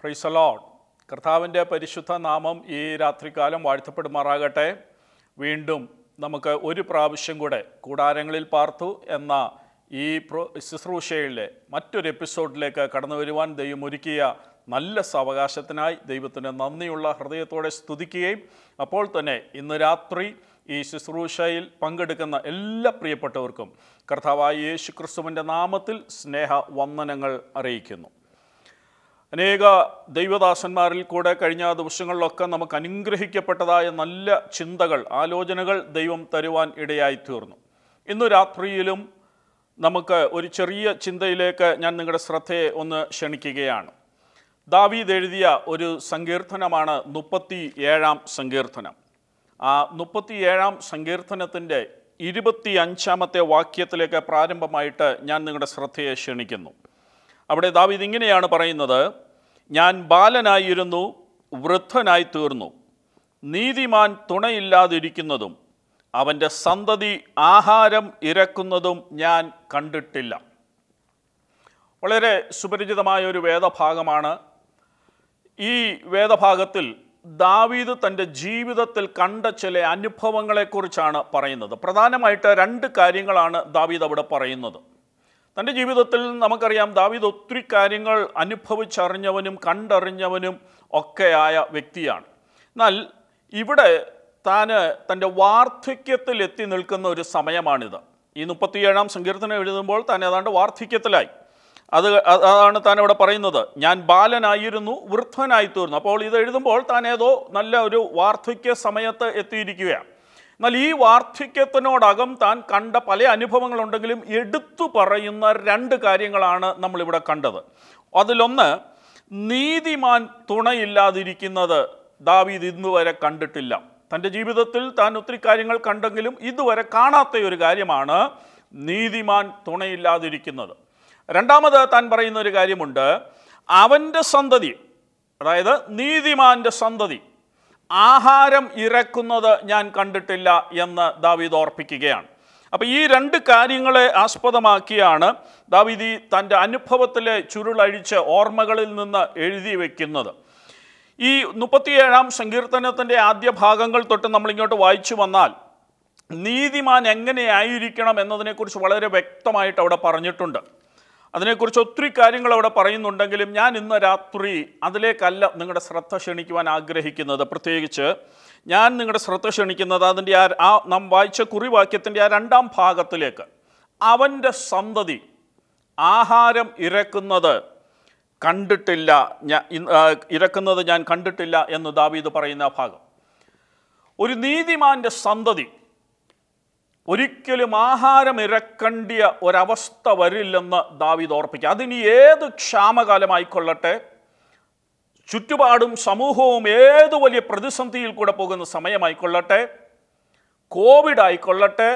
price load കർത്താവിൻ്റെ പരിശുദ്ധ നാമം ഈ രാത്രികാലം വാഴ്ത്തപ്പെടുമാറാകട്ടെ വീണ്ടും നമുക്ക് ഒരു പ്രാവശ്യം കൂടെ കൂടാരങ്ങളിൽ പാർത്തു എന്ന ഈ പ്രോ ശുശ്രൂഷയിലെ മറ്റൊരു എപ്പിസോഡിലേക്ക് കടന്നു വരുവാൻ ദൈവം ഒരുക്കിയ നല്ല സാവകാശത്തിനായി ദൈവത്തിന് നന്ദിയുള്ള ഹൃദയത്തോടെ സ്തുതിക്കുകയും അപ്പോൾ തന്നെ ഇന്ന് രാത്രി ഈ ശുശ്രൂഷയിൽ പങ്കെടുക്കുന്ന എല്ലാ പ്രിയപ്പെട്ടവർക്കും കർത്താവായ യേശു ക്രിസ്തുവിൻ്റെ നാമത്തിൽ സ്നേഹ വന്ദനങ്ങൾ അറിയിക്കുന്നു അനേക ദൈവദാസന്മാരിൽ കൂടെ കഴിഞ്ഞ ദിവസങ്ങളിലൊക്കെ നമുക്ക് അനുഗ്രഹിക്കപ്പെട്ടതായ നല്ല ചിന്തകൾ ആലോചനകൾ ദൈവം തരുവാൻ ഇടയായി തീർന്നു ഇന്ന് രാത്രിയിലും നമുക്ക് ഒരു ചെറിയ ചിന്തയിലേക്ക് ഞാൻ നിങ്ങളുടെ ശ്രദ്ധയെ ഒന്ന് ക്ഷണിക്കുകയാണ് ദാവീദ് എഴുതിയ ഒരു സങ്കീർത്തനമാണ് മുപ്പത്തി ഏഴാം സങ്കീർത്തനം ആ മുപ്പത്തി ഏഴാം സങ്കീർത്തനത്തിൻ്റെ ഇരുപത്തി അഞ്ചാമത്തെ വാക്യത്തിലേക്ക് പ്രാരംഭമായിട്ട് ഞാൻ നിങ്ങളുടെ ശ്രദ്ധയെ ക്ഷണിക്കുന്നു അവിടെ ദാവീദ് ഇങ്ങനെയാണ് പറയുന്നത് ഞാൻ ബാലനായിരുന്നു വൃദ്ധനായി തീർന്നു നീതിമാൻ തുണയില്ലാതിരിക്കുന്നതും അവൻ്റെ സന്തതി ആഹാരം ഇരക്കുന്നതും ഞാൻ കണ്ടിട്ടില്ല വളരെ സുപരിചിതമായ ഒരു വേദഭാഗമാണ് ഈ വേദഭാഗത്തിൽ ദാവീദ് തൻ്റെ ജീവിതത്തിൽ കണ്ട ചില അനുഭവങ്ങളെക്കുറിച്ചാണ് പറയുന്നത് പ്രധാനമായിട്ട് രണ്ട് കാര്യങ്ങളാണ് ദാവീദ് അവിടെ പറയുന്നത് തൻ്റെ ജീവിതത്തിൽ നമുക്കറിയാം ദാവീദ് ഒത്തിരി കാര്യങ്ങൾ അനുഭവിച്ചറിഞ്ഞവനും കണ്ടറിഞ്ഞവനും ഒക്കെയായ വ്യക്തിയാണ് എന്നാൽ ഇവിടെ താന് തൻ്റെ വാർദ്ധക്യത്തിൽ എത്തി നിൽക്കുന്ന ഒരു സമയമാണിത് ഈ മുപ്പത്തിയേഴാം സങ്കീർത്തനം എഴുതുമ്പോൾ താൻ ഏതാണ്ട് വാർദ്ധക്യത്തിലായി അത് അതാണ് താൻ ഇവിടെ പറയുന്നത് ഞാൻ ബാലനായിരുന്നു വൃദ്ധനായി തീർന്നു അപ്പോൾ ഇത് എഴുതുമ്പോൾ താൻ ഏതോ നല്ല ഒരു വാർദ്ധക്യ സമയത്ത് എത്തിയിരിക്കുകയാണ് എന്നാൽ ഈ വാർദ്ധക്യത്തിനോടകം താൻ കണ്ട പല അനുഭവങ്ങളുണ്ടെങ്കിലും എടുത്തു പറയുന്ന രണ്ട് കാര്യങ്ങളാണ് നമ്മളിവിടെ കണ്ടത് അതിലൊന്ന് നീതിമാൻ തുണയില്ലാതിരിക്കുന്നത് ദാവീദ് ഇന്നുവരെ കണ്ടിട്ടില്ല തൻ്റെ ജീവിതത്തിൽ താൻ ഒത്തിരി കാര്യങ്ങൾ കണ്ടെങ്കിലും ഇതുവരെ കാണാത്ത ഒരു കാര്യമാണ് നീതിമാൻ തുണയില്ലാതിരിക്കുന്നത് രണ്ടാമത് താൻ പറയുന്ന ഒരു കാര്യമുണ്ട് അവൻ്റെ സന്തതി അതായത് നീതിമാൻ്റെ സന്തതി ആഹാരം ഇറക്കുന്നത് ഞാൻ കണ്ടിട്ടില്ല എന്ന് ദാവീദ് ഓർപ്പിക്കുകയാണ് അപ്പോൾ ഈ രണ്ട് കാര്യങ്ങളെ ആസ്പദമാക്കിയാണ് ദാവീദ് തൻ്റെ അനുഭവത്തിലെ ചുരുളഴിച്ച് ഓർമ്മകളിൽ നിന്ന് എഴുതി വയ്ക്കുന്നത് ഈ മുപ്പത്തിയേഴാം സങ്കീർത്തനത്തിൻ്റെ ആദ്യ ഭാഗങ്ങൾ തൊട്ട് നമ്മളിങ്ങോട്ട് വായിച്ചു വന്നാൽ നീതിമാൻ എങ്ങനെയായിരിക്കണം എന്നതിനെക്കുറിച്ച് വളരെ വ്യക്തമായിട്ട് അവിടെ പറഞ്ഞിട്ടുണ്ട് അതിനെക്കുറിച്ച് ഒത്തിരി കാര്യങ്ങൾ അവിടെ പറയുന്നുണ്ടെങ്കിലും ഞാൻ ഇന്ന് രാത്രി അതിലേക്കല്ല നിങ്ങളുടെ ശ്രദ്ധ ക്ഷണിക്കുവാൻ ആഗ്രഹിക്കുന്നത് പ്രത്യേകിച്ച് ഞാൻ നിങ്ങളുടെ ശ്രദ്ധ ക്ഷണിക്കുന്നത് അതിൻ്റെ ആ ആ നാം വായിച്ച കുറിവാക്യത്തിൻ്റെ ആ രണ്ടാം ഭാഗത്തിലേക്ക് അവൻ്റെ സന്തതി ആഹാരം ഇറക്കുന്നത് കണ്ടിട്ടില്ല ഞാൻ ഇറക്കുന്നത് ഞാൻ കണ്ടിട്ടില്ല എന്ന് ദാവീദ് പറയുന്ന ഭാഗം ഒരു നീതിമാന്റെ സന്തതി ഒരിക്കലും ആഹാരം ഇറക്കേണ്ടിയ ഒരവസ്ഥ വരില്ലെന്ന് ദാവീദ് ഓർപ്പിക്കുക അതിനി ഏത് ക്ഷാമകാലമായിക്കൊള്ളട്ടെ ചുറ്റുപാടും സമൂഹവും ഏത് വലിയ പ്രതിസന്ധിയിൽ കൂടെ പോകുന്ന സമയമായിക്കൊള്ളട്ടെ കോവിഡ് ആയിക്കൊള്ളട്ടെ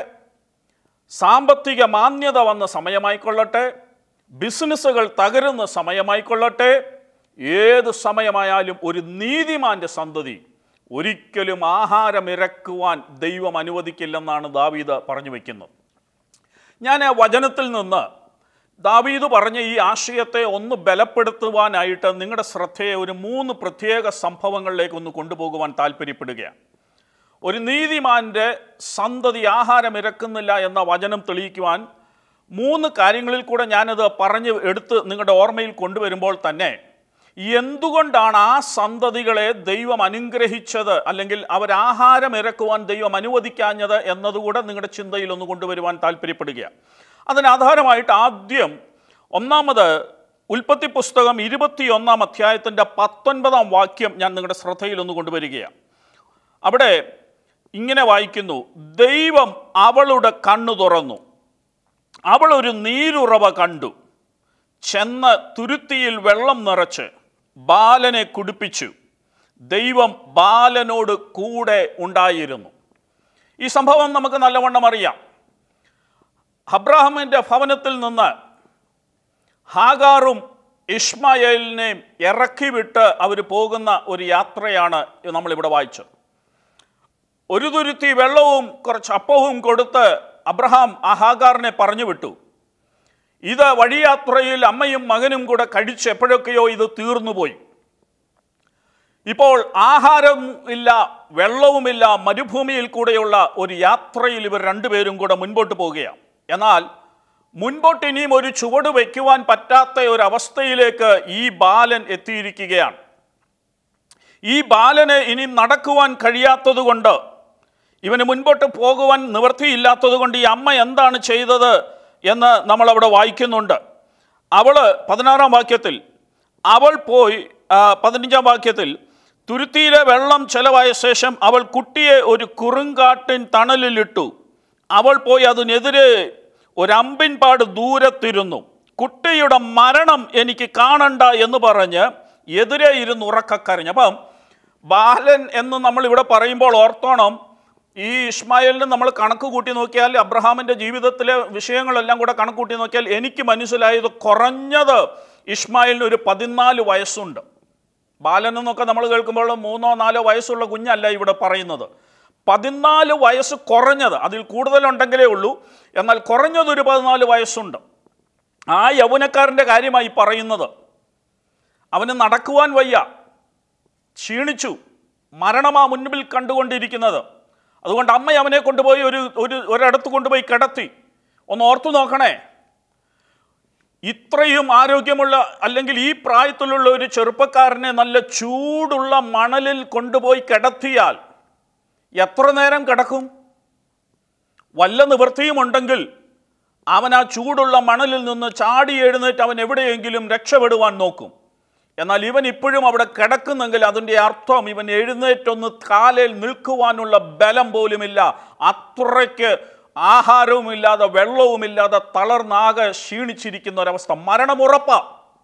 സാമ്പത്തിക മാന്യത വന്ന സമയമായിക്കൊള്ളട്ടെ ബിസിനസ്സുകൾ തകരുന്ന സമയമായിക്കൊള്ളട്ടെ ഏത് സമയമായാലും ഒരു നീതിമാന്റെ സന്തതി ഒരിക്കലും ആഹാരം ഇറക്കുവാൻ ദൈവം അനുവദിക്കില്ലെന്നാണ് ദാവീദ് പറഞ്ഞു വയ്ക്കുന്നത് ഞാൻ ആ വചനത്തിൽ നിന്ന് ദാവീദ് പറഞ്ഞ ഈ ആശയത്തെ ഒന്ന് ബലപ്പെടുത്തുവാനായിട്ട് നിങ്ങളുടെ ശ്രദ്ധയെ ഒരു മൂന്ന് പ്രത്യേക സംഭവങ്ങളിലേക്ക് ഒന്ന് കൊണ്ടുപോകുവാൻ താല്പര്യപ്പെടുകയാണ് ഒരു നീതിമാന്റെ സന്തതി ആഹാരം ഇറക്കുന്നില്ല എന്ന വചനം തെളിയിക്കുവാൻ മൂന്ന് കാര്യങ്ങളിൽ കൂടെ ഞാനത് പറഞ്ഞ് എടുത്ത് നിങ്ങളുടെ ഓർമ്മയിൽ കൊണ്ടുവരുമ്പോൾ തന്നെ എന്തുകൊണ്ടാണ് ആ സന്തതികളെ ദൈവം അനുഗ്രഹിച്ചത് അല്ലെങ്കിൽ അവരാഹാരം ഇറക്കുവാൻ ദൈവം അനുവദിക്കാഞ്ഞത് എന്നതുകൂടെ നിങ്ങളുടെ ചിന്തയിൽ ഒന്ന് കൊണ്ടുവരുവാൻ താല്പര്യപ്പെടുകയാണ് അതിനാധാരമായിട്ട് ആദ്യം ഒന്നാമത് ഉൽപ്പത്തി പുസ്തകം ഇരുപത്തിയൊന്നാം അധ്യായത്തിൻ്റെ പത്തൊൻപതാം വാക്യം ഞാൻ നിങ്ങളുടെ ശ്രദ്ധയിൽ ഒന്ന് കൊണ്ടുവരികയാണ് അവിടെ ഇങ്ങനെ വായിക്കുന്നു ദൈവം അവളുടെ കണ്ണു തുറന്നു അവൾ ഒരു നീരുറവ കണ്ടു ചെന്ന് തുരുത്തിയിൽ വെള്ളം നിറച്ച് ബാലനെ കുടിപ്പിച്ചു ദൈവം ബാലനോട് കൂടെ ഉണ്ടായിരുന്നു ഈ സംഭവം നമുക്ക് നല്ലവണ്ണം അറിയാം അബ്രാഹമിൻ്റെ ഭവനത്തിൽ നിന്ന് ഹാഗാറും ഇഷ്മായേലിനെയും ഇറക്കി വിട്ട് അവർ പോകുന്ന ഒരു യാത്രയാണ് നമ്മളിവിടെ വായിച്ചത് ഒരു തുരുത്തി വെള്ളവും കുറച്ച് അപ്പവും കൊടുത്ത് അബ്രഹാം ആ ഹാഗാറിനെ പറഞ്ഞു വിട്ടു ഇത് വഴിയാത്രയിൽ അമ്മയും മകനും കൂടെ കഴിച്ച് എപ്പോഴൊക്കെയോ ഇത് തീർന്നുപോയി ഇപ്പോൾ ആഹാരം ഇല്ല വെള്ളവുമില്ല മരുഭൂമിയിൽ കൂടെയുള്ള ഒരു യാത്രയിൽ ഇവർ രണ്ടുപേരും കൂടെ മുൻപോട്ട് പോവുകയാണ് എന്നാൽ മുൻപോട്ട് ഇനിയും ഒരു ചുവട് വയ്ക്കുവാൻ പറ്റാത്ത ഒരു അവസ്ഥയിലേക്ക് ഈ ബാലൻ എത്തിയിരിക്കുകയാണ് ഈ ബാലന് ഇനി നടക്കുവാൻ കഴിയാത്തത് കൊണ്ട് ഇവന് മുൻപോട്ട് പോകുവാൻ നിവൃത്തിയില്ലാത്തത് കൊണ്ട് ഈ അമ്മ എന്താണ് ചെയ്തത് എന്ന് നമ്മൾ അവിടെ വായിക്കുന്നുണ്ട് അവള് പതിനാറാം വാക്യത്തിൽ അവൾ പോയി ആ, പതിനഞ്ചാം വാക്യത്തിൽ തുരുത്തിയിലെ വെള്ളം ചെലവായ ശേഷം അവൾ കുട്ടിയെ ഒരു കുറുങ്കാട്ടിൻ തണലിലിട്ടു അവൾ പോയി അതിനെതിരെ ഒരമ്പിൻ പാട് ദൂരത്തിരുന്നു കുട്ടിയുടെ മരണം എനിക്ക് കാണണ്ട എന്ന് പറഞ്ഞ് എതിരെ ഇരുന്ന് ഉറക്കക്കരഞ്ഞു അപ്പം ബാലൻ എന്ന് നമ്മൾ ഇവിടെ പറയുമ്പോൾ ഓർത്തോണം ഈ ഇസ്മായിലിന് നമ്മൾ കണക്ക് കൂട്ടി നോക്കിയാൽ അബ്രഹാമിൻ്റെ ജീവിതത്തിലെ വിഷയങ്ങളെല്ലാം കൂടെ കണക്ക് കൂട്ടി നോക്കിയാൽ എനിക്ക് മനസ്സിലായത് കുറഞ്ഞത് ഇസ്മായിലിന് ഒരു പതിനാല് വയസ്സുണ്ട് ബാലൻ എന്നൊക്കെ നമ്മൾ കേൾക്കുമ്പോൾ മൂന്നോ നാലോ വയസ്സുള്ള കുഞ്ഞല്ല ഇവിടെ പറയുന്നത് പതിനാല് വയസ്സ് കുറഞ്ഞത് അതിൽ കൂടുതലുണ്ടെങ്കിലേ ഉള്ളൂ എന്നാൽ കുറഞ്ഞത് ഒരു പതിനാല് വയസ്സുണ്ട് ആ യൗവനക്കാരൻ്റെ കാര്യമായി പറയുന്നത് അവന് നടക്കുവാൻ വയ്യ ക്ഷീണിച്ചു മരണമാ മുൻപിൽ കണ്ടുകൊണ്ടിരിക്കുന്നത് അതുകൊണ്ട് അമ്മ അവനെ കൊണ്ടുപോയി ഒരു ഒരു ഒരിടത്ത് കൊണ്ടുപോയി കിടത്തി ഒന്ന് ഓർത്തു നോക്കണേ ഇത്രയും ആരോഗ്യമുള്ള അല്ലെങ്കിൽ ഈ പ്രായത്തിലുള്ള ഒരു ചെറുപ്പക്കാരനെ നല്ല ചൂടുള്ള മണലിൽ കൊണ്ടുപോയി കിടത്തിയാൽ എത്ര നേരം കിടക്കും വല്ല നിവൃത്തിയും ഉണ്ടെങ്കിൽ അവൻ ആ ചൂടുള്ള മണലിൽ നിന്ന് ചാടി എഴുന്നേറ്റ് അവൻ എവിടെയെങ്കിലും രക്ഷപ്പെടുവാൻ നോക്കും എന്നാൽ ഇവൻ ഇപ്പോഴും അവിടെ കിടക്കുന്നെങ്കിൽ അതിൻ്റെ അർത്ഥം ഇവൻ എഴുന്നേറ്റൊന്ന് കാലിൽ നിൽക്കുവാനുള്ള ബലം പോലുമില്ല അത്രയ്ക്ക് ആഹാരവുമില്ലാതെ വെള്ളവുമില്ലാതെ തളർന്നാകെ ക്ഷീണിച്ചിരിക്കുന്ന ഒരവസ്ഥ മരണമുറപ്പ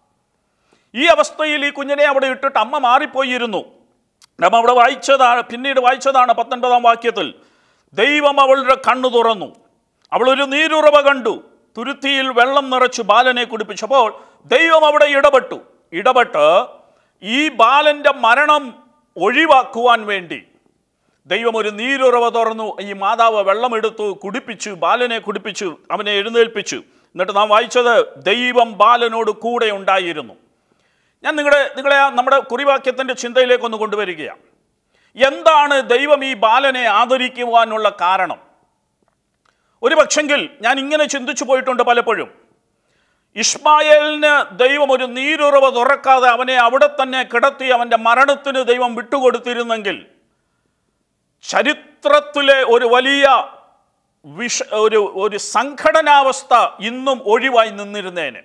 ഈ അവസ്ഥയിൽ ഈ കുഞ്ഞിനെ അവിടെ ഇട്ടിട്ട് അമ്മ മാറിപ്പോയിരുന്നു നമ്മ അവിടെ വായിച്ചതാണ് പിന്നീട് വായിച്ചതാണ് പത്തൊൻപതാം വാക്യത്തിൽ ദൈവം അവളുടെ കണ്ണു തുറന്നു അവൾ ഒരു നീരുറവ കണ്ടു തുരുത്തിയിൽ വെള്ളം നിറച്ചു ബാലനെ കുടിപ്പിച്ചപ്പോൾ ദൈവം അവിടെ ഇടപെട്ടു ഇടപെട്ട് ഈ ബാലന്റെ മരണം ഒഴിവാക്കുവാൻ വേണ്ടി ദൈവം ഒരു നീരുറവ തുറന്നു ഈ മാതാവ് വെള്ളമെടുത്തു കുടിപ്പിച്ചു ബാലനെ കുടിപ്പിച്ചു അവനെ എഴുന്നേൽപ്പിച്ചു എന്നിട്ട് നാം വായിച്ചത് ദൈവം ബാലനോട് കൂടെ ഉണ്ടായിരുന്നു ഞാൻ നിങ്ങളുടെ നിങ്ങളെ ആ നമ്മുടെ കുറിവാക്യത്തിൻ്റെ ചിന്തയിലേക്ക് ഒന്ന് കൊണ്ടുവരികയാണ് എന്താണ് ദൈവം ഈ ബാലനെ ആദരിക്കുവാനുള്ള കാരണം ഒരു പക്ഷെങ്കിൽ ഞാൻ ഇങ്ങനെ ചിന്തിച്ചു പോയിട്ടുണ്ട് പലപ്പോഴും ഇസ്മായേലിന് ദൈവം ഒരു നീരുറവ തുറക്കാതെ അവനെ അവിടെ തന്നെ കിടത്തി അവൻ്റെ മരണത്തിന് ദൈവം വിട്ടുകൊടുത്തിരുന്നെങ്കിൽ ചരിത്രത്തിലെ ഒരു വലിയ വിഷ ഒരു ഒരു സംഘടനാവസ്ഥ ഇന്നും ഒഴിവായി നിന്നിരുന്നേനെ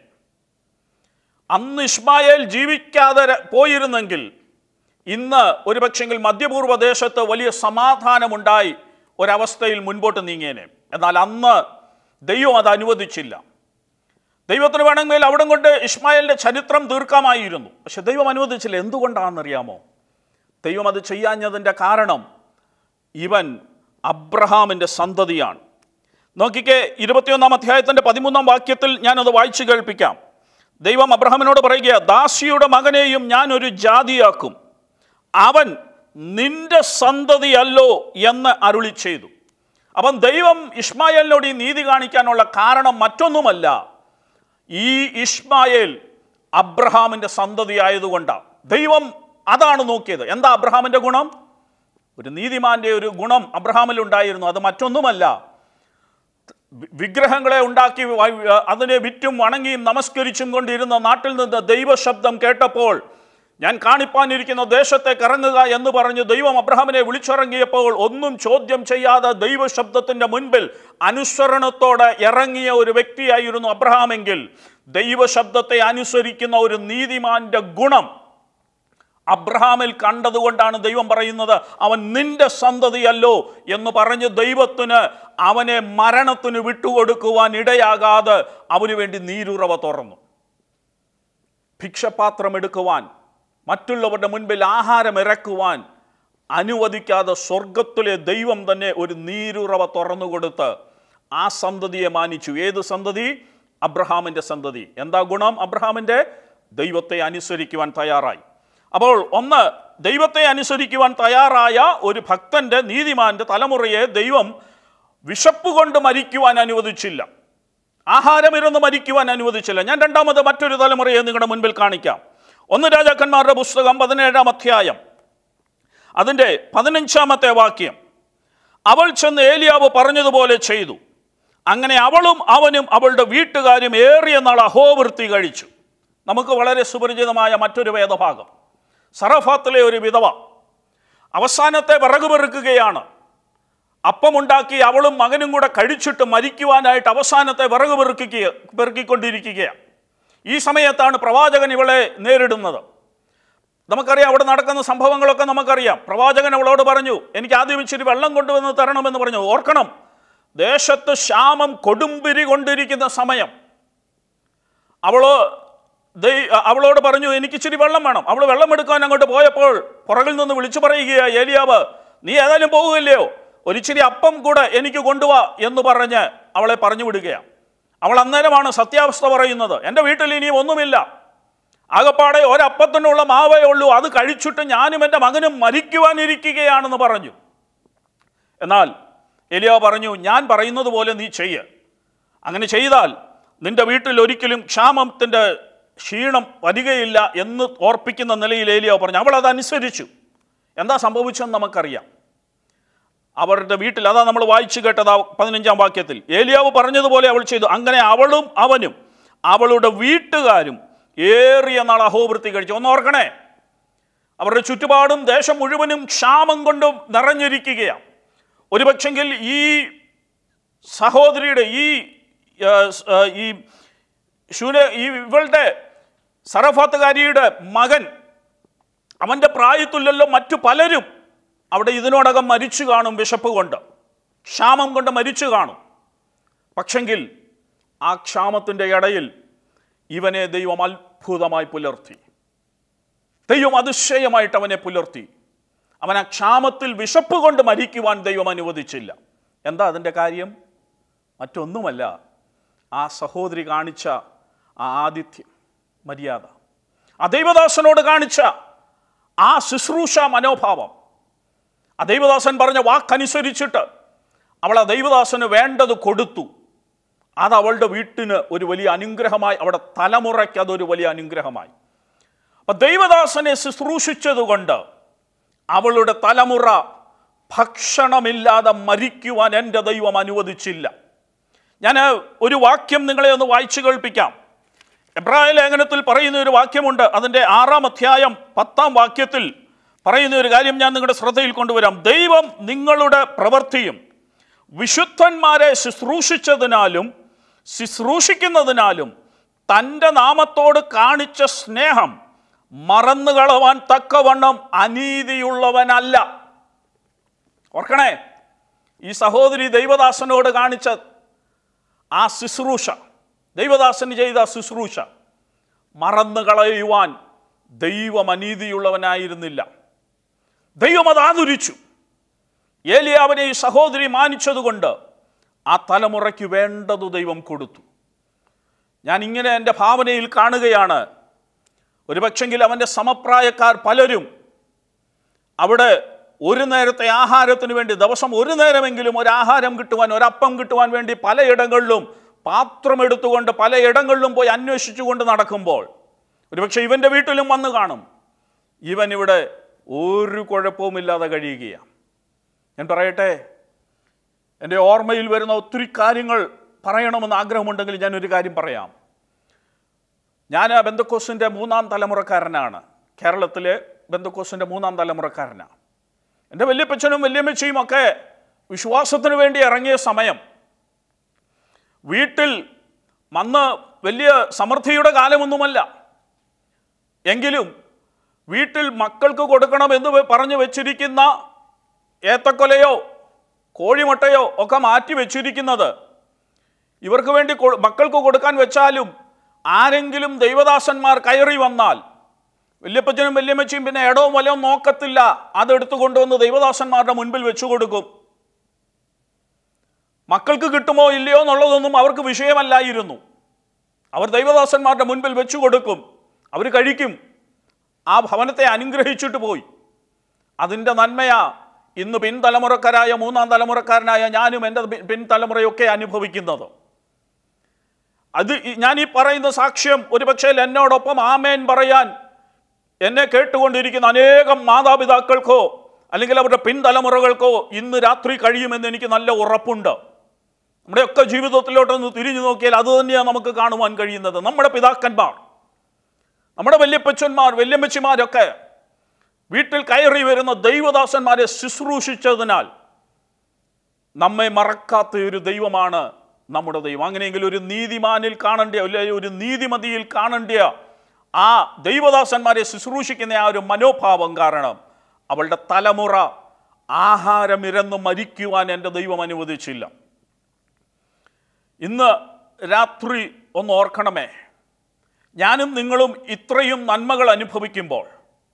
അന്ന് ഇസ്മായേൽ ജീവിക്കാതെ ര- പോയിരുന്നെങ്കിൽ ഇന്ന് ഒരു പക്ഷെങ്കിൽ മധ്യപൂർവ്വ ദേശത്ത് വലിയ സമാധാനമുണ്ടായി ഒരവസ്ഥയിൽ മുൻപോട്ട് നീങ്ങിയേനെ എന്നാൽ അന്ന് ദൈവം അത് അനുവദിച്ചില്ല ദൈവത്തിന് വേണമെങ്കിൽ അവിടെ കൊണ്ട് ഇസ്മായേലിൻ്റെ ചരിത്രം തീർക്കാമായിരുന്നു പക്ഷെ ദൈവം അനുവദിച്ചില്ല എന്തുകൊണ്ടാണെന്നറിയാമോ ദൈവം അത് ചെയ്യാഞ്ഞതിൻ്റെ കാരണം ഇവൻ അബ്രഹാമിൻ്റെ സന്തതിയാണ് നോക്കിക്കേ ഇരുപത്തിയൊന്നാം അധ്യായത്തിൻ്റെ പതിമൂന്നാം വാക്യത്തിൽ ഞാനത് വായിച്ചു കേൾപ്പിക്കാം ദൈവം അബ്രഹാമിനോട് പറയുക ദാസിയുടെ മകനെയും ഞാൻ ഒരു ജാതിയാക്കും അവൻ നിന്റെ സന്തതിയല്ലോ എന്ന് അരുളി ചെയ്തു അപ്പം ദൈവം ഇസ്മായേലിനോട് ഈ നീതി കാണിക്കാനുള്ള കാരണം മറ്റൊന്നുമല്ല ഈ ഇസ്മായേൽ അബ്രഹാമിൻ്റെ സന്തതി ആയതുകൊണ്ടാണ് ദൈവം അതാണ് നോക്കിയത് എന്താ അബ്രഹാമിൻ്റെ ഗുണം ഒരു നീതിമാന്റെ ഒരു ഗുണം അബ്രഹാമിൽ ഉണ്ടായിരുന്നു അത് മറ്റൊന്നുമല്ല വി- വിഗ്രഹങ്ങളെ ഉണ്ടാക്കി വ- അതിനെ വിറ്റും വണങ്ങിയും നമസ്കരിച്ചും കൊണ്ടിരുന്ന നാട്ടിൽ നിന്ന് ദൈവശബ്ദം കേട്ടപ്പോൾ ഞാൻ കാണിപ്പാനിരിക്കുന്ന ദേശത്തേക്ക് ഇറങ്ങുക എന്ന് പറഞ്ഞ് ദൈവം അബ്രഹാമിനെ വിളിച്ചിറങ്ങിയപ്പോൾ ഒന്നും ചോദ്യം ചെയ്യാതെ ദൈവശബ്ദത്തിന്റെ മുൻപിൽ അനുസരണത്തോടെ ഇറങ്ങിയ ഒരു വ്യക്തിയായിരുന്നു അബ്രഹാമെങ്കിൽ ദൈവശബ്ദത്തെ അനുസരിക്കുന്ന ഒരു നീതിമാന്റെ ഗുണം അബ്രഹാമിൽ കണ്ടതുകൊണ്ടാണ് ദൈവം പറയുന്നത് അവൻ നിന്റെ സന്തതിയല്ലോ എന്ന് പറഞ്ഞ് ദൈവത്തിന് അവനെ മരണത്തിന് വിട്ടുകൊടുക്കുവാൻ ഇടയാകാതെ അവന് വേണ്ടി നീരുറവ തുറന്നു ഭിക്ഷപാത്രം എടുക്കുവാൻ മറ്റുള്ളവരുടെ മുൻപിൽ ആഹാരം ഇറക്കുവാൻ അനുവദിക്കാതെ സ്വർഗത്തിലെ ദൈവം തന്നെ ഒരു നീരുറവ തുറന്നുകൊടുത്ത് ആ സന്തതിയെ മാനിച്ചു ഏത് സന്തതി അബ്രഹാമിൻ്റെ സന്തതി എന്താ ഗുണം അബ്രഹാമിൻ്റെ ദൈവത്തെ അനുസരിക്കുവാൻ തയ്യാറായി അപ്പോൾ ഒന്ന് ദൈവത്തെ അനുസരിക്കുവാൻ തയ്യാറായ ഒരു ഭക്തന്റെ നീതിമാന്റെ തലമുറയെ ദൈവം വിശപ്പ് കൊണ്ട് മരിക്കുവാൻ അനുവദിച്ചില്ല ആഹാരമിരുന്ന് മരിക്കുവാൻ അനുവദിച്ചില്ല ഞാൻ രണ്ടാമത് മറ്റൊരു തലമുറയെ നിങ്ങളുടെ മുൻപിൽ കാണിക്കാം ഒന്ന് രാജാക്കന്മാരുടെ പുസ്തകം പതിനേഴാം അധ്യായം അതിൻ്റെ പതിനഞ്ചാമത്തെ വാക്യം അവൾ ചെന്ന് ഏലിയാവ് പറഞ്ഞതുപോലെ ചെയ്തു അങ്ങനെ അവളും അവനും അവളുടെ വീട്ടുകാരും ഏറിയ നാൾ അഹോവൃത്തി കഴിച്ചു നമുക്ക് വളരെ സുപരിചിതമായ മറ്റൊരു വേദഭാഗം സറഫാത്തിലെ ഒരു വിധവ അവസാനത്തെ വിറക് പെറുക്കുകയാണ് അപ്പമുണ്ടാക്കി അവളും മകനും കൂടെ കഴിച്ചിട്ട് മരിക്കുവാനായിട്ട് അവസാനത്തെ വിറക് പെറുക്കുക പെറുക്കിക്കൊണ്ടിരിക്കുകയാണ് ഈ സമയത്താണ് പ്രവാചകൻ ഇവളെ നേരിടുന്നത് നമുക്കറിയാം അവിടെ നടക്കുന്ന സംഭവങ്ങളൊക്കെ നമുക്കറിയാം പ്രവാചകൻ അവളോട് പറഞ്ഞു എനിക്ക് ആദ്യം ഇച്ചിരി വെള്ളം കൊണ്ടുവന്ന് തരണമെന്ന് പറഞ്ഞു ഓർക്കണം ദേശത്ത് ക്ഷാമം കൊടുമ്പിരി കൊണ്ടിരിക്കുന്ന സമയം അവളോ ദൈ- അവളോട് പറഞ്ഞു എനിക്ക് ഇച്ചിരി വെള്ളം വേണം അവൾ വെള്ളം എടുക്കാൻ അങ്ങോട്ട് പോയപ്പോൾ പുറകിൽ നിന്ന് വിളിച്ചു പറയുകയാ ഏലിയാവ് നീ ഏതായാലും പോകുകയില്ലയോ ഒരിച്ചിരി അപ്പം കൂടെ എനിക്ക് കൊണ്ടുവാ എന്ന് പറഞ്ഞ് അവളെ പറഞ്ഞു വിടുകയാണ് അവൾ അന്നേരമാണ് സത്യാവസ്ഥ പറയുന്നത് എൻ്റെ വീട്ടിൽ ഇനി ഒന്നുമില്ല ആകപ്പാടെ ഒരപ്പത്തിനുള്ള മാവേ ഉള്ളൂ അത് കഴിച്ചിട്ട് ഞാനും എൻ്റെ മകനും മരിക്കുവാനിരിക്കുകയാണെന്ന് പറഞ്ഞു എന്നാൽ എലിയാവ് പറഞ്ഞു ഞാൻ പറയുന്നത് പോലെ നീ ചെയ്യ് അങ്ങനെ ചെയ്താൽ നിന്റെ വീട്ടിൽ ഒരിക്കലും ക്ഷാമത്തിൻ്റെ ക്ഷീണം വരികയില്ല എന്ന് ഓർപ്പിക്കുന്ന നിലയിൽ ഏലിയാവ് പറഞ്ഞു അവൾ അതനുസരിച്ചു എന്താ സംഭവിച്ചെന്ന് നമുക്കറിയാം അവരുടെ വീട്ടിൽ അതാ നമ്മൾ വായിച്ചു കേട്ടത് ആ പതിനഞ്ചാം വാക്യത്തിൽ ഏലിയാവ് പറഞ്ഞതുപോലെ അവൾ ചെയ്തു അങ്ങനെ അവളും അവനും അവളുടെ വീട്ടുകാരും ഏറിയ നാൾ അഹോവൃത്തി കഴിച്ചു ഒന്ന് ഓർക്കണേ അവരുടെ ചുറ്റുപാടും ദേശം മുഴുവനും ക്ഷാമം കൊണ്ടും നിറഞ്ഞിരിക്കുകയാണ് ഒരുപക്ഷെങ്കിൽ ഈ സഹോദരിയുടെ ഈ ആ, സ്, ആ, ഈ ശൂന ഈ ഇവളുടെ സറഫാത്തുകാരിയുടെ മകൻ അവൻ്റെ പ്രായത്തില്ലല്ലോ മറ്റു പലരും അവിടെ ഇതിനോടകം മരിച്ചു കാണും വിശപ്പ് കൊണ്ട് ക്ഷാമം കൊണ്ട് മരിച്ചു കാണും പക്ഷെങ്കിൽ ആ ക്ഷാമത്തിൻ്റെ ഇടയിൽ ഇവനെ ദൈവം അത്ഭുതമായി പുലർത്തി ദൈവം അതിശയമായിട്ട് അവനെ പുലർത്തി അവൻ ആ ക്ഷാമത്തിൽ വിശപ്പ് കൊണ്ട് മരിക്കുവാൻ ദൈവം അനുവദിച്ചില്ല എന്താ അതിൻ്റെ കാര്യം മറ്റൊന്നുമല്ല ആ സഹോദരി കാണിച്ച ആ ആതിഥ്യം മര്യാദ ആ ദൈവദാസനോട് കാണിച്ച ആ ശുശ്രൂഷ മനോഭാവം ആ ദൈവദാസൻ പറഞ്ഞ വാക്കനുസരിച്ചിട്ട് അവൾ ആ ദൈവദാസന് വേണ്ടത് കൊടുത്തു അത് അവളുടെ വീട്ടിന് ഒരു വലിയ അനുഗ്രഹമായി അവിടെ തലമുറയ്ക്ക് അതൊരു വലിയ അനുഗ്രഹമായി അപ്പൊ ദൈവദാസനെ ശുശ്രൂഷിച്ചതുകൊണ്ട് അവളുടെ തലമുറ ഭക്ഷണമില്ലാതെ മരിക്കുവാൻ എൻ്റെ ദൈവം അനുവദിച്ചില്ല ഞാൻ ഒരു വാക്യം നിങ്ങളെ ഒന്ന് വായിച്ചു കേൾപ്പിക്കാം എബ്രായ ലേഖനത്തിൽ പറയുന്ന ഒരു വാക്യമുണ്ട് അതിൻ്റെ ആറാം അധ്യായം പത്താം വാക്യത്തിൽ പറയുന്ന ഒരു കാര്യം ഞാൻ നിങ്ങളുടെ ശ്രദ്ധയിൽ കൊണ്ടുവരാം ദൈവം നിങ്ങളുടെ പ്രവൃത്തിയും വിശുദ്ധന്മാരെ ശുശ്രൂഷിച്ചതിനാലും ശുശ്രൂഷിക്കുന്നതിനാലും തൻ്റെ നാമത്തോട് കാണിച്ച സ്നേഹം മറന്നുകളവാൻ തക്കവണ്ണം അനീതിയുള്ളവനല്ല ഓർക്കണേ ഈ സഹോദരി ദൈവദാസനോട് കാണിച്ച ആ ശുശ്രൂഷ ദൈവദാസന് ചെയ്ത ആ ശുശ്രൂഷ മറന്നു കളയുവാൻ ദൈവം അനീതിയുള്ളവനായിരുന്നില്ല ദൈവം അത് ആദരിച്ചു ഏലിയാവിനെ ഈ സഹോദരി മാനിച്ചതുകൊണ്ട് ആ തലമുറയ്ക്ക് വേണ്ടത് ദൈവം കൊടുത്തു ഞാൻ ഇങ്ങനെ എൻ്റെ ഭാവനയിൽ കാണുകയാണ് ഒരുപക്ഷെങ്കിൽ അവൻ്റെ സമപ്രായക്കാർ പലരും അവിടെ ഒരു നേരത്തെ ആഹാരത്തിന് വേണ്ടി ദിവസം ഒരു നേരമെങ്കിലും ഒരു ആഹാരം കിട്ടുവാൻ ഒരപ്പം കിട്ടുവാൻ വേണ്ടി പലയിടങ്ങളിലും പാത്രം എടുത്തുകൊണ്ട് പലയിടങ്ങളിലും പോയി അന്വേഷിച്ചുകൊണ്ട് നടക്കുമ്പോൾ ഒരുപക്ഷെ ഇവൻ്റെ വീട്ടിലും വന്ന് കാണും ഇവൻ ഇവിടെ ഒരു കുഴപ്പവുമില്ലാതെ കഴിയുകയാണ് ഞാൻ പറയട്ടെ എൻ്റെ ഓർമ്മയിൽ വരുന്ന ഒത്തിരി കാര്യങ്ങൾ പറയണമെന്ന് ആഗ്രഹമുണ്ടെങ്കിൽ ഞാൻ ഒരു കാര്യം പറയാം ഞാൻ ബന്ധക്കോസിൻ്റെ മൂന്നാം തലമുറക്കാരനാണ് കേരളത്തിലെ ബന്ധക്കോസിൻ്റെ മൂന്നാം തലമുറക്കാരനാണ് എൻ്റെ വല്യപ്പച്ചനും വല്യമ്മച്ചിയും ഒക്കെ വിശ്വാസത്തിന് വേണ്ടി ഇറങ്ങിയ സമയം വീട്ടിൽ അന്ന് വലിയ സമൃദ്ധിയുടെ കാലമൊന്നുമല്ല എങ്കിലും വീട്ടിൽ മക്കൾക്ക് കൊടുക്കണമെന്ന് വെ- പറഞ്ഞു വെച്ചിരിക്കുന്ന ഏത്തക്കൊലയോ കോഴിമുട്ടയോ ഒക്കെ മാറ്റി വെച്ചിരിക്കുന്നത് ഇവർക്ക് വേണ്ടി കൊ- മക്കൾക്ക് കൊടുക്കാൻ വെച്ചാലും ആരെങ്കിലും ദൈവദാസന്മാർ കയറി വന്നാൽ വല്യപ്പച്ചനും വല്യമ്മച്ചിയും പിന്നെ ഇടവും വലവും നോക്കത്തില്ല അതെടുത്തു കൊണ്ടുവന്ന് ദൈവദാസന്മാരുടെ മുൻപിൽ വെച്ചു കൊടുക്കും മക്കൾക്ക് കിട്ടുമോ ഇല്ലയോ എന്നുള്ളതൊന്നും അവർക്ക് വിഷയമല്ലായിരുന്നു അവർ ദൈവദാസന്മാരുടെ മുൻപിൽ വെച്ചു കൊടുക്കും അവർ കഴിക്കും ആ ഭവനത്തെ അനുഗ്രഹിച്ചിട്ട് പോയി അതിൻ്റെ നന്മയാ ഇന്ന് പിൻതലമുറക്കാരായ മൂന്നാം തലമുറക്കാരനായ ഞാനും എൻ്റെ പി- പിൻതലമുറയൊക്കെ അനുഭവിക്കുന്നത് അത് ഈ- ഞാൻ ഈ പറയുന്ന സാക്ഷ്യം ഒരുപക്ഷെ എന്നോടൊപ്പം ആമേൻ പറയാൻ എന്നെ കേട്ടുകൊണ്ടിരിക്കുന്ന അനേകം മാതാപിതാക്കൾക്കോ അല്ലെങ്കിൽ അവരുടെ പിൻതലമുറകൾക്കോ ഇന്ന് രാത്രി കഴിയുമെന്ന് എനിക്ക് നല്ല ഉറപ്പുണ്ട് നമ്മുടെയൊക്കെ ജീവിതത്തിലോട്ടൊന്ന് തിരിഞ്ഞു നോക്കിയാൽ അത് തന്നെയാണ് നമുക്ക് കാണുവാൻ കഴിയുന്നത് നമ്മുടെ പിതാക്കന്മാർ നമ്മുടെ വല്യപ്പച്ചന്മാർ വല്യമ്മച്ചിമാരൊക്കെ വീട്ടിൽ കയറി വരുന്ന ദൈവദാസന്മാരെ ശുശ്രൂഷിച്ചതിനാൽ നമ്മെ മറക്കാത്ത ഒരു ദൈവമാണ് നമ്മുടെ ദൈവം അങ്ങനെയെങ്കിൽ ഒരു നീതിമാനിൽ കാണേണ്ട അല്ലെങ്കിൽ ഒരു നീതിമതിയിൽ കാണേണ്ട ആ ദൈവദാസന്മാരെ ശുശ്രൂഷിക്കുന്ന ആ ഒരു മനോഭാവം കാരണം അവളുടെ തലമുറ ആഹാരമിരന്ന് മരിക്കുവാൻ എൻ്റെ ദൈവം അനുവദിച്ചില്ല ഇന്ന് രാത്രി ഒന്ന് ഓർക്കണമേ ഞാനും നിങ്ങളും ഇത്രയും നന്മകൾ അനുഭവിക്കുമ്പോൾ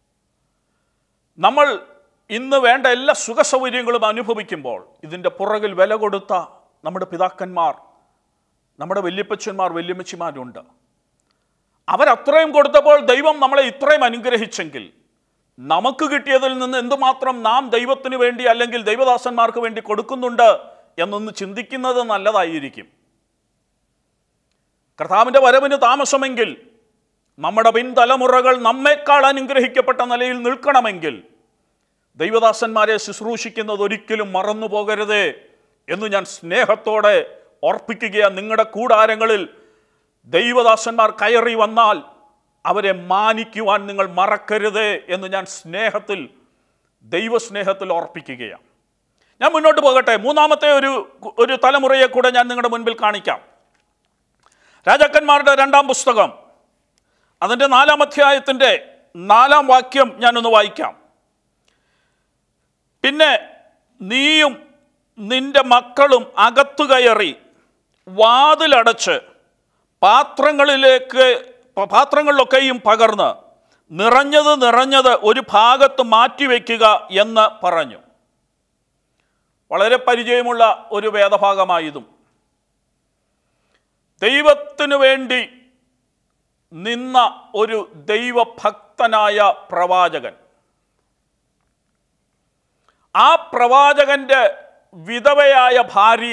നമ്മൾ ഇന്ന് വേണ്ട എല്ലാ സുഖസൗകര്യങ്ങളും അനുഭവിക്കുമ്പോൾ ഇതിൻ്റെ പുറകിൽ വില കൊടുത്ത നമ്മുടെ പിതാക്കന്മാർ നമ്മുടെ വല്യപ്പച്ചന്മാർ വല്യമ്മച്ചിമാരുണ്ട് അവരത്രയും കൊടുത്തപ്പോൾ ദൈവം നമ്മളെ ഇത്രയും അനുഗ്രഹിച്ചെങ്കിൽ നമുക്ക് കിട്ടിയതിൽ നിന്ന് എന്തുമാത്രം നാം ദൈവത്തിന് വേണ്ടി അല്ലെങ്കിൽ ദൈവദാസന്മാർക്ക് വേണ്ടി കൊടുക്കുന്നുണ്ട് എന്നൊന്ന് ചിന്തിക്കുന്നത് നല്ലതായിരിക്കും കർത്താവിൻ്റെ വരവിന് താമസമെങ്കിൽ നമ്മുടെ പിൻതലമുറകൾ നമ്മേക്കാൾ അനുഗ്രഹിക്കപ്പെട്ട നിലയിൽ നിൽക്കണമെങ്കിൽ ദൈവദാസന്മാരെ ശുശ്രൂഷിക്കുന്നത് ഒരിക്കലും മറന്നു പോകരുതേ എന്ന് ഞാൻ സ്നേഹത്തോടെ ഓർപ്പിക്കുകയാണ് നിങ്ങളുടെ കൂടാരങ്ങളിൽ ദൈവദാസന്മാർ കയറി വന്നാൽ അവരെ മാനിക്കുവാൻ നിങ്ങൾ മറക്കരുതേ എന്ന് ഞാൻ സ്നേഹത്തിൽ ദൈവസ്നേഹത്തിൽ ഓർപ്പിക്കുകയാണ് ഞാൻ മുന്നോട്ട് പോകട്ടെ മൂന്നാമത്തെ ഒരു ഒരു തലമുറയെ കൂടെ ഞാൻ നിങ്ങളുടെ മുൻപിൽ കാണിക്കാം രാജാക്കന്മാരുടെ രണ്ടാം പുസ്തകം അതിൻ്റെ നാലാം അധ്യായത്തിൻ്റെ നാലാം വാക്യം ഞാനൊന്ന് വായിക്കാം പിന്നെ നീയും നിന്റെ മക്കളും അകത്തു കയറി വാതിലടച്ച് പാത്രങ്ങളിലേക്ക് പാത്രങ്ങളിലൊക്കെയും പകർന്ന് നിറഞ്ഞത് നിറഞ്ഞത് ഒരു ഭാഗത്ത് മാറ്റിവെക്കുക എന്ന് പറഞ്ഞു വളരെ പരിചയമുള്ള ഒരു വേദഭാഗമായതും ദൈവത്തിനു വേണ്ടി നിന്ന ഒരു ദൈവഭക്തനായ പ്രവാചകൻ ആ പ്രവാചകന്റെ വിധവയായ ഭാര്യ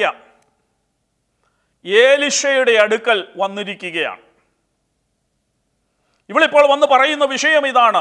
ഏലിഷയുടെ അടുക്കൽ വന്നിരിക്കുകയാണ് ഇവളിപ്പോൾ വന്ന് പറയുന്ന വിഷയം ഇതാണ്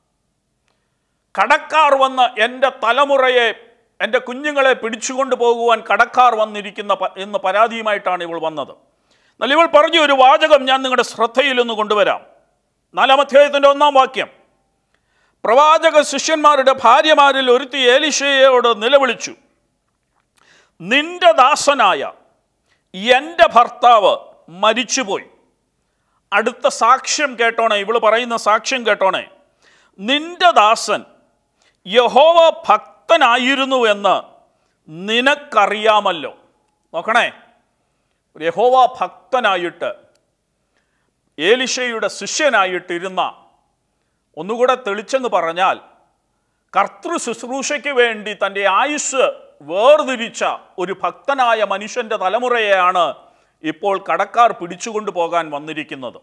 കടക്കാർ വന്ന് എൻ്റെ തലമുറയെ എൻ്റെ കുഞ്ഞുങ്ങളെ പിടിച്ചുകൊണ്ട് പോകുവാൻ കടക്കാർ വന്നിരിക്കുന്ന പ- എന്ന് പരാതിയുമായിട്ടാണ് ഇവൾ വന്നത് എന്നാൽ ഇവൾ പറഞ്ഞ ഒരു വാചകം ഞാൻ നിങ്ങളുടെ ശ്രദ്ധയിലൊന്ന് കൊണ്ടുവരാം നാലാം അധ്യായത്തിൻ്റെ ഒന്നാം വാക്യം പ്രവാചക ശിഷ്യന്മാരുടെ ഭാര്യമാരിൽ ഒരുത്തി ഏലിശയോട് നിലവിളിച്ചു നിന്റെ ദാസനായ എൻ്റെ ഭർത്താവ് മരിച്ചുപോയി അടുത്ത സാക്ഷ്യം കേട്ടോണേ ഇവള് പറയുന്ന സാക്ഷ്യം കേട്ടോണേ നിന്റെ ദാസൻ യഹോവ ഭക്തനായിരുന്നു എന്ന് നിനക്കറിയാമല്ലോ നോക്കണേ ഒരു യഹോവ ഭക്തനായിട്ട് ഏലിഷയുടെ ശിഷ്യനായിട്ടിരുന്ന ഒന്നുകൂടെ തെളിച്ചെന്ന് പറഞ്ഞാൽ കർത്തൃ ശുശ്രൂഷയ്ക്ക് വേണ്ടി തൻ്റെ ആയുസ് വേർതിരിച്ച ഒരു ഭക്തനായ മനുഷ്യൻ്റെ തലമുറയെയാണ് ഇപ്പോൾ കടക്കാർ പിടിച്ചുകൊണ്ടു പോകാൻ വന്നിരിക്കുന്നത്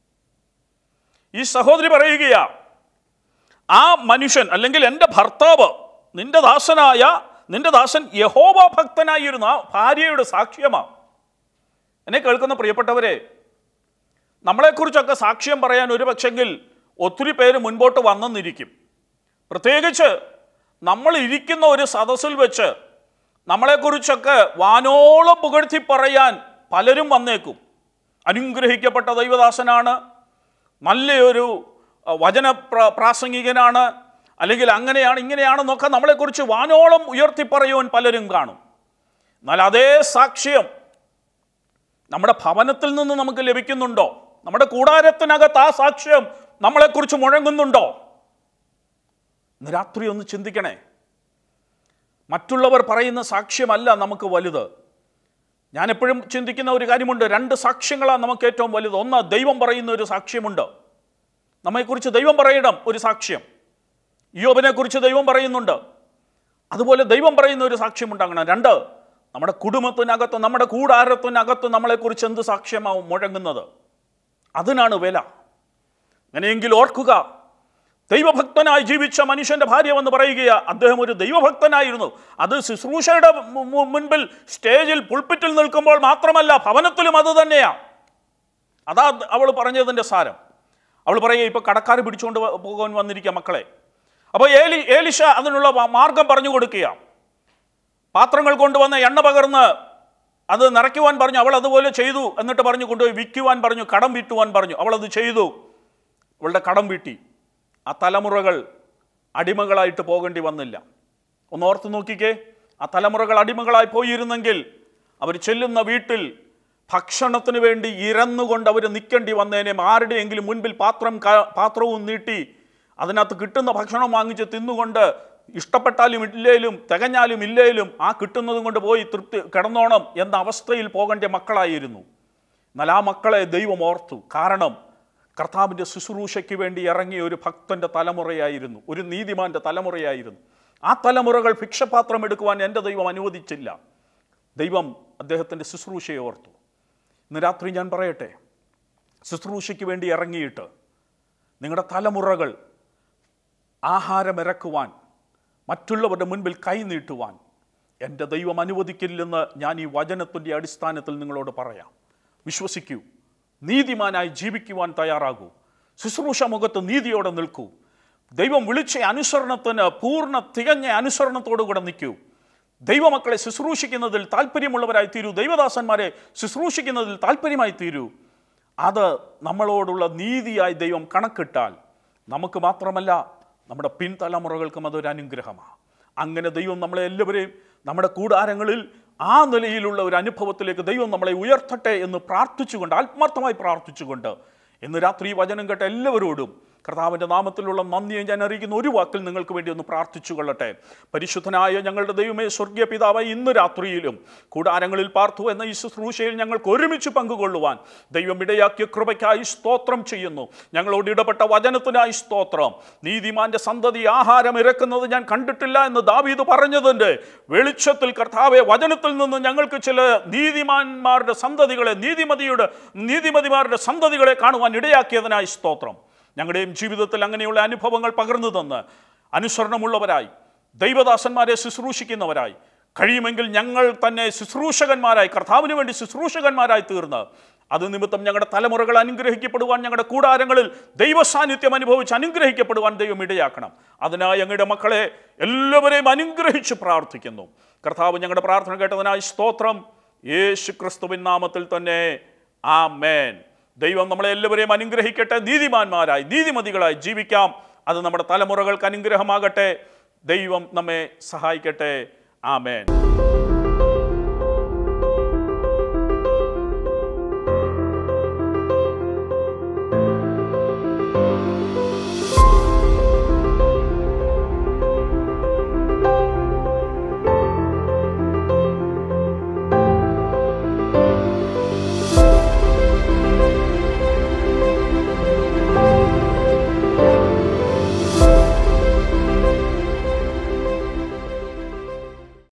ഈ സഹോദരി പറയുകയാ ആ മനുഷ്യൻ അല്ലെങ്കിൽ എൻ്റെ ഭർത്താവ് നിന്റെ ദാസനായ നിന്റെ ദാസൻ യഹോവ ഭക്തനായിരുന്ന ആ ഭാര്യയുടെ സാക്ഷ്യമാണ് എന്നെ കേൾക്കുന്ന പ്രിയപ്പെട്ടവരെ നമ്മളെക്കുറിച്ചൊക്കെ സാക്ഷ്യം പറയാൻ ഒരു പക്ഷെങ്കിൽ ഒത്തിരി പേര് മുൻപോട്ട് വന്നെന്നിരിക്കും പ്രത്യേകിച്ച് നമ്മൾ ഇരിക്കുന്ന ഒരു സദസ്സിൽ വെച്ച് നമ്മളെക്കുറിച്ചൊക്കെ വാനോളം പുകഴ്ത്തി പറയാൻ പലരും വന്നേക്കും അനുഗ്രഹിക്കപ്പെട്ട ദൈവദാസനാണ് നല്ലൊരു അഹ്, വചന പ്ര- പ്രാസംഗികനാണ് അല്ലെങ്കിൽ അങ്ങനെയാണ് ഇങ്ങനെയാണെന്നൊക്കെ നമ്മളെക്കുറിച്ച് വാനോളം ഉയർത്തി പറയുവാൻ പലരും കാണും എന്നാൽ അതേ സാക്ഷ്യം നമ്മുടെ ഭവനത്തിൽ നിന്ന് നമുക്ക് ലഭിക്കുന്നുണ്ടോ നമ്മുടെ കൂടാരത്തിനകത്ത് ആ സാക്ഷ്യം നമ്മളെക്കുറിച്ച് മുഴങ്ങുന്നുണ്ടോ ഇന്ന് രാത്രി ഒന്ന് ചിന്തിക്കണേ മറ്റുള്ളവർ പറയുന്ന സാക്ഷ്യമല്ല നമുക്ക് വലുത് ഞാൻ എപ്പോഴും ചിന്തിക്കുന്ന ഒരു കാര്യമുണ്ട് രണ്ട് സാക്ഷ്യങ്ങളാണ് നമുക്ക് ഏറ്റവും വലുത് ഒന്ന് ദൈവം പറയുന്ന ഒരു സാക്ഷ്യമുണ്ട് നമ്മെക്കുറിച്ച് ദൈവം പറയണം ഒരു സാക്ഷ്യം യോബിനെ കുറിച്ച് ദൈവം പറയുന്നുണ്ട് അതുപോലെ ദൈവം പറയുന്ന ഒരു സാക്ഷ്യമുണ്ടാകണം രണ്ട് നമ്മുടെ കുടുംബത്തിനകത്ത് നമ്മുടെ കൂടാരത്തിനകത്ത് നമ്മളെക്കുറിച്ച് എന്ത് സാക്ഷ്യമാവും മുഴങ്ങുന്നത് അതിനാണ് വില അങ്ങനെയെങ്കിൽ ഓർക്കുക ദൈവഭക്തനായി ജീവിച്ച മനുഷ്യന്റെ ഭാര്യ വന്ന് പറയുകയാ അദ്ദേഹം ഒരു ദൈവഭക്തനായിരുന്നു അത് ശുശ്രൂഷയുടെ മു- മു- മുൻപിൽ സ്റ്റേജിൽ പുൾപ്പിറ്റിൽ നിൽക്കുമ്പോൾ മാത്രമല്ല ഭവനത്തിലും അത് തന്നെയാ അതാ അവൾ പറഞ്ഞതിൻ്റെ സാരം അവൾ പറയുക ഇപ്പൊ കടക്കാർ പിടിച്ചുകൊണ്ട് വ- പോകാൻ വന്നിരിക്കുക മക്കളെ അപ്പോൾ ഏലി ഏലിഷ അതിനുള്ള മാ- മാർഗം പറഞ്ഞു കൊടുക്കുക പാത്രങ്ങൾ കൊണ്ടുവന്ന് എണ്ണ പകർന്ന് അത് നിറയ്ക്കുവാൻ പറഞ്ഞു അവൾ അതുപോലെ ചെയ്തു എന്നിട്ട് പറഞ്ഞു കൊണ്ടുപോയി വിൽക്കുവാൻ പറഞ്ഞു കടം വീട്ടുവാൻ പറഞ്ഞു അവൾ അത് ചെയ്തു അവളുടെ കടം വീട്ടി ആ തലമുറകൾ അടിമകളായിട്ട് പോകേണ്ടി വന്നില്ല ഒന്ന് ഓർത്ത് നോക്കിക്കേ ആ തലമുറകൾ അടിമകളായി പോയിരുന്നെങ്കിൽ അവർ ചെല്ലുന്ന വീട്ടിൽ ഭക്ഷണത്തിന് വേണ്ടി ഇരന്നുകൊണ്ട് അവർ നിൽക്കേണ്ടി വന്നേനെ ആരുടെയെങ്കിലും മുൻപിൽ പാത്രം ക- പാത്രവും നീട്ടി അതിനകത്ത് കിട്ടുന്ന ഭക്ഷണം വാങ്ങിച്ച് തിന്നുകൊണ്ട് ഇഷ്ടപ്പെട്ടാലും ഇല്ലേലും തികഞ്ഞാലും ഇല്ലേലും ആ കിട്ടുന്നതും കൊണ്ട് പോയി തൃപ്തി കിടന്നോണം എന്ന അവസ്ഥയിൽ പോകേണ്ട മക്കളായിരുന്നു എന്നാൽ ആ മക്കളെ ദൈവം ഓർത്തു കാരണം കർത്താവിൻ്റെ ശുശ്രൂഷയ്ക്ക് വേണ്ടി ഇറങ്ങിയ ഒരു ഭക്തൻ്റെ തലമുറയായിരുന്നു ഒരു നീതിമാന്റെ തലമുറയായിരുന്നു ആ തലമുറകൾ ഭിക്ഷപാത്രം എടുക്കുവാൻ എൻ്റെ ദൈവം അനുവദിച്ചില്ല ദൈവം അദ്ദേഹത്തിൻ്റെ ശുശ്രൂഷയെ ഓർത്തു ഇന്ന് രാത്രി ഞാൻ പറയട്ടെ ശുശ്രൂഷയ്ക്ക് വേണ്ടി ഇറങ്ങിയിട്ട് നിങ്ങളുടെ തലമുറകൾ ആഹാരമിറക്കുവാൻ മറ്റുള്ളവരുടെ മുൻപിൽ കൈ നീട്ടുവാൻ എൻ്റെ ദൈവം അനുവദിക്കില്ലെന്ന് ഞാൻ ഈ വചനത്തിൻ്റെ അടിസ്ഥാനത്തിൽ നിങ്ങളോട് പറയാം വിശ്വസിക്കൂ നീതിമാനായി ജീവിക്കുവാൻ തയ്യാറാകൂ ശുശ്രൂഷ മുഖത്ത് നീതിയോടെ നിൽക്കൂ ദൈവം വിളിച്ച അനുസരണത്തിന് പൂർണ്ണ തികഞ്ഞ അനുസരണത്തോടു കൂടെ നിൽക്കൂ ദൈവമക്കളെ ശുശ്രൂഷിക്കുന്നതിൽ താല്പര്യമുള്ളവരായി തീരൂ ദൈവദാസന്മാരെ ശുശ്രൂഷിക്കുന്നതിൽ താല്പര്യമായി തീരൂ അത് നമ്മളോടുള്ള നീതിയായി ദൈവം കണക്കിട്ടാൽ നമുക്ക് മാത്രമല്ല നമ്മുടെ പിൻതലമുറകൾക്കും അതൊരു അനുഗ്രഹമാണ് അങ്ങനെ ദൈവം നമ്മളെ എല്ലാവരെയും നമ്മുടെ കൂടാരങ്ങളിൽ ആ നിലയിലുള്ള ഒരു അനുഭവത്തിലേക്ക് ദൈവം നമ്മളെ ഉയർത്തട്ടെ എന്ന് പ്രാർത്ഥിച്ചുകൊണ്ട് ആത്മാർത്ഥമായി പ്രാർത്ഥിച്ചുകൊണ്ട് ഇന്ന് രാത്രി ഈ വചനം കേട്ട എല്ലാവരോടും കർത്താവിൻ്റെ നാമത്തിലുള്ള നന്ദിയെ ഞാൻ അറിയിക്കുന്ന ഒരു വാക്കിൽ നിങ്ങൾക്ക് വേണ്ടി ഒന്ന് പ്രാർത്ഥിച്ചു കൊള്ളട്ടെ പരിശുദ്ധനായ ഞങ്ങളുടെ ദൈവമേ സ്വർഗീയ പിതാവായി ഇന്ന് രാത്രിയിലും കൂടാരങ്ങളിൽ പാർത്തു എന്ന ഈ ശുശ്രൂഷയിൽ ഞങ്ങൾക്ക് ഒരുമിച്ച് പങ്കുകൊള്ളുവാൻ ദൈവം ഇടയാക്കിയ കൃപയ്ക്കായി സ്തോത്രം ചെയ്യുന്നു ഞങ്ങളോട് ഇടപെട്ട വചനത്തിനായി സ്തോത്രം നീതിമാന്റെ സന്തതി ആഹാരം ഇറക്കുന്നത് ഞാൻ കണ്ടിട്ടില്ല എന്ന് ദാവീദ് പറഞ്ഞതിൻ്റെ വെളിച്ചത്തിൽ കർത്താവെ വചനത്തിൽ നിന്ന് ഞങ്ങൾക്ക് ചില നീതിമാന്മാരുടെ സന്തതികളെ നീതിമതിയുടെ നീതിമതിമാരുടെ സന്തതികളെ കാണുവാൻ ഇടയാക്കിയതിനായി സ്തോത്രം ഞങ്ങളുടെയും ജീവിതത്തിൽ അങ്ങനെയുള്ള അനുഭവങ്ങൾ പകർന്നു തന്ന് അനുസരണമുള്ളവരായി ദൈവദാസന്മാരെ ശുശ്രൂഷിക്കുന്നവരായി കഴിയുമെങ്കിൽ ഞങ്ങൾ തന്നെ ശുശ്രൂഷകന്മാരായി കർത്താവിന് വേണ്ടി ശുശ്രൂഷകന്മാരായി തീർന്ന് അത് നിമിത്തം ഞങ്ങളുടെ തലമുറകൾ അനുഗ്രഹിക്കപ്പെടുവാൻ ഞങ്ങളുടെ കൂടാരങ്ങളിൽ ദൈവസാന്നിധ്യം അനുഭവിച്ച് അനുഗ്രഹിക്കപ്പെടുവാൻ ദൈവം ഇടയാക്കണം അതിനായി ഞങ്ങളുടെ മക്കളെ എല്ലാവരെയും അനുഗ്രഹിച്ച് പ്രാർത്ഥിക്കുന്നു കർത്താവ് ഞങ്ങളുടെ പ്രാർത്ഥന കേട്ടതിനായി സ്തോത്രം യേശു ക്രിസ്തുവിൻ നാമത്തിൽ തന്നെ ആ മേൻ ദൈവം നമ്മളെ എല്ലാവരെയും അനുഗ്രഹിക്കട്ടെ നീതിമാന്മാരായി നീതിമതികളായി ജീവിക്കാം അത് നമ്മുടെ തലമുറകൾക്ക് അനുഗ്രഹമാകട്ടെ ദൈവം നമ്മെ സഹായിക്കട്ടെ ആമേൻ